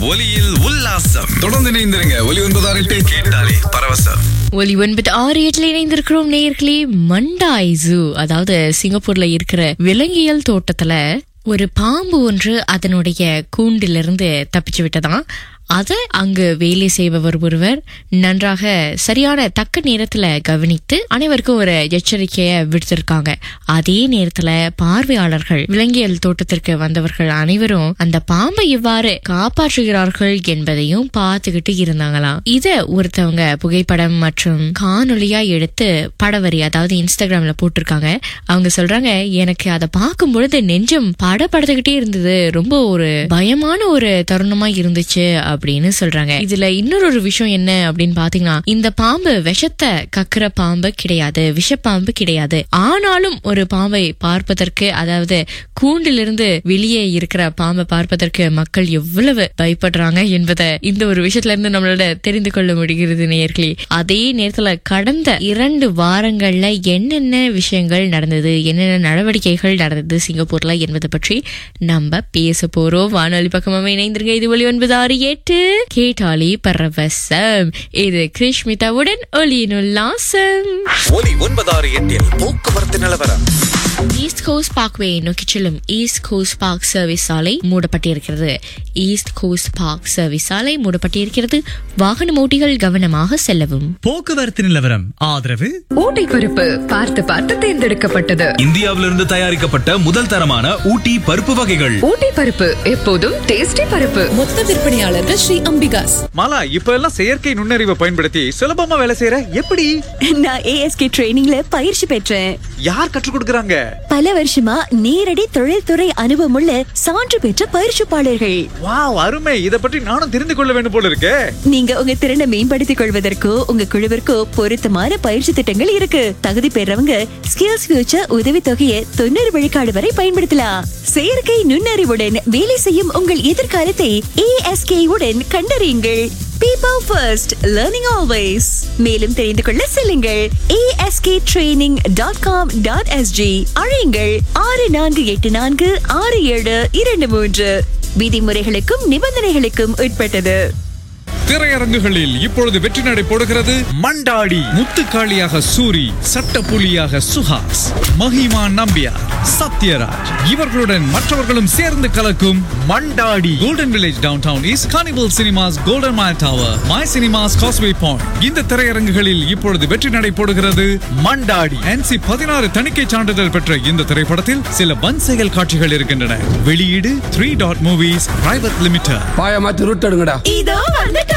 ஒலியில் உல்லாசம் தொடர்ந்து இணைந்திருங்க ஒலி ஒன்பதாறு எட்டு கேட்டாலே பரவசம் ஒலி ஒன்பது ஆறு எட்டுல இணைந்திருக்கிறோம் நேயர்களே மண்டாய் ஜூ அதாவது சிங்கப்பூர்ல இருக்கிற விலங்கியல் தோட்டத்துல ஒரு பாம்பு ஒன்று அதனுடைய கூண்டிலிருந்து தப்பிச்சு விட்டதாம் அதை அங்கு வேலை செய்பவர் ஒருவர் நன்றாக சரியான தக்க நேரத்துல கவனித்து அனைவருக்கும் ஒரு எச்சரிக்கையை விடுத்திருக்காங்க அதே நேரத்துல பார்வையாளர்கள் விலங்கியல் தோட்டத்திற்கு வந்தவர்கள் அனைவரும் அந்த பாம்பை எவ்வாறு காப்பாற்றுகிறார்கள் என்பதையும் பார்த்துக்கிட்டு இருந்தாங்களாம் இத ஒருத்தவங்க புகைப்படம் மற்றும் காணொலியா எடுத்து படவரி அதாவது இன்ஸ்டாகிராம்ல போட்டிருக்காங்க அவங்க சொல்றாங்க எனக்கு அதை பார்க்கும் பொழுது நெஞ்சம் படபடுத்துக்கிட்டே இருந்தது ரொம்ப ஒரு பயமான ஒரு தருணமா இருந்துச்சு அப்படின்னு சொல்றாங்க இதுல இன்னொரு ஒரு விஷயம் என்ன அப்படின்னு பாத்தீங்கன்னா இந்த பாம்பு விஷத்தை கக்குற பாம்பு கிடையாது விஷப்பாம்பு கிடையாது ஆனாலும் ஒரு பாம்பை பார்ப்பதற்கு அதாவது கூண்டிலிருந்து வெளியே இருக்கிற பாம்பை பார்ப்பதற்கு மக்கள் எவ்வளவு பயப்படுறாங்க என்பதை இந்த ஒரு விஷயத்துல இருந்து நம்மளோட தெரிந்து கொள்ள முடிகிறது நேயர்களே அதே நேரத்துல கடந்த இரண்டு வாரங்கள்ல என்னென்ன விஷயங்கள் நடந்தது என்னென்ன நடவடிக்கைகள் நடந்தது சிங்கப்பூர்ல என்பதை பற்றி நம்ம பேச போறோம் வானொலி பக்கமாக இணைந்திருங்க இது ஒளி ஒன்பது ஆறு எட்டு கேட்டாலே பரவசம் இது கிருஷ்மிதாவுடன் ஒளியின் உல்லாசம் ஒலி ஒன்பதாறு எட்டில் போக்குவரத்து நிலவரம் ஈஸ்ட் கோஸ்ட் பார்க்வே நோக்கி செல்லும் ஈஸ்ட் கோஸ்ட் பார்க் சர்வீஸ் சாலை மூடப்பட்டிருக்கிறது ஈஸ்ட் கோஸ்ட் பார்க் சர்வீஸ் சாலை மூடப்பட்டிருக்கிறது வாகன ஓட்டிகள் கவனமாக செல்லவும் போக்குவரத்து நிலவரம் ஆதரவு ஊட்டி பருப்பு பார்த்து பார்த்து தேர்ந்தெடுக்கப்பட்டது இந்தியாவிலிருந்து தயாரிக்கப்பட்ட முதல் தரமான ஊட்டி பருப்பு வகைகள் ஊட்டி பருப்பு எப்போதும் டேஸ்டி பருப்பு மொத்த விற்பனையாளர்கள் ஸ்ரீ அம்பிகாஸ் மாலா இப்ப எல்லாம் செயற்கை நுண்ணறிவை பயன்படுத்தி சுலபமா வேலை செய்யற எப்படி நான் ஏஎஸ்கே ட்ரைனிங்ல பயிற்சி பெற்றேன் யார் கற்றுக் கொடுக்கறாங்க பல வருஷமா நேரடி தொழில்துறை அனுபவமுள்ள சான்று பெற்ற பயிற்சிப்பாளர்கள் வாவ் அருமை இத பற்றி நானும் தெரிந்து கொள்ள வேண்டும் போல இருக்கே நீங்க உங்க திறனை மேம்படுத்திக் கொள்வதற்கோ உங்க குழுவிற்கோ பொருத்தமான பயிற்சி திட்டங்கள் இருக்கு தகுதி பெறவங்க ஸ்கில்ஸ் ஃபியூச்சர் உதவி தொகையை தொண்ணூறு விழுக்காடு வரை பயன்படுத்தலாம் செயற்கை நுண்ணறிவுடன் வேலை செய்யும் உங்கள் எதிர்காலத்தை ஏஎஸ்கே உடன் கண்டறியுங்கள் பீப்பிள் ஃபர்ஸ்ட் லேர்னிங் ஆல்வேஸ் மேலும் தெரிந்து கொள்ள செல்லுங்கள் ASK training dot com dot SG அழையுங்கள் ஆறு நான்கு எட்டு நான்கு ஆறு ஏழு இரண்டு மூன்று விதிமுறைகளுக்கும் நிபந்தனைகளுக்கும் உட்பட்டது திரையரங்குகளில் இப்பொழுது வெற்றி நடை போடுகிறது மண்டாடி முத்துக்காளியாக சூரி சட்டப்புலியாக சுஹாஸ் மஹிமா நம்பியார் சத்யராஜ் இவர்களுடன் மற்றவர்களும் சேர்ந்து கலக்கும் Mandaadi Golden Village Downtown East Carnival Cinemas Golden Mile Tower My Cinemas Causeway Point இந்த திரையரங்குகளில் இப்பொழுது வெற்றி நடை போடுகிறது மண்டாடி என்சி பதினாறு தணிக்கை சான்றிதழ் பெற்ற இந்த திரைப்படத்தில் சில வன்செயல் காட்சிகள் இருக்கின்றன வெளியீடு Three Dot Movies Private Limited பாய மாத்தி ரூட் எடுங்கடா இதோ வந்துட்டோம்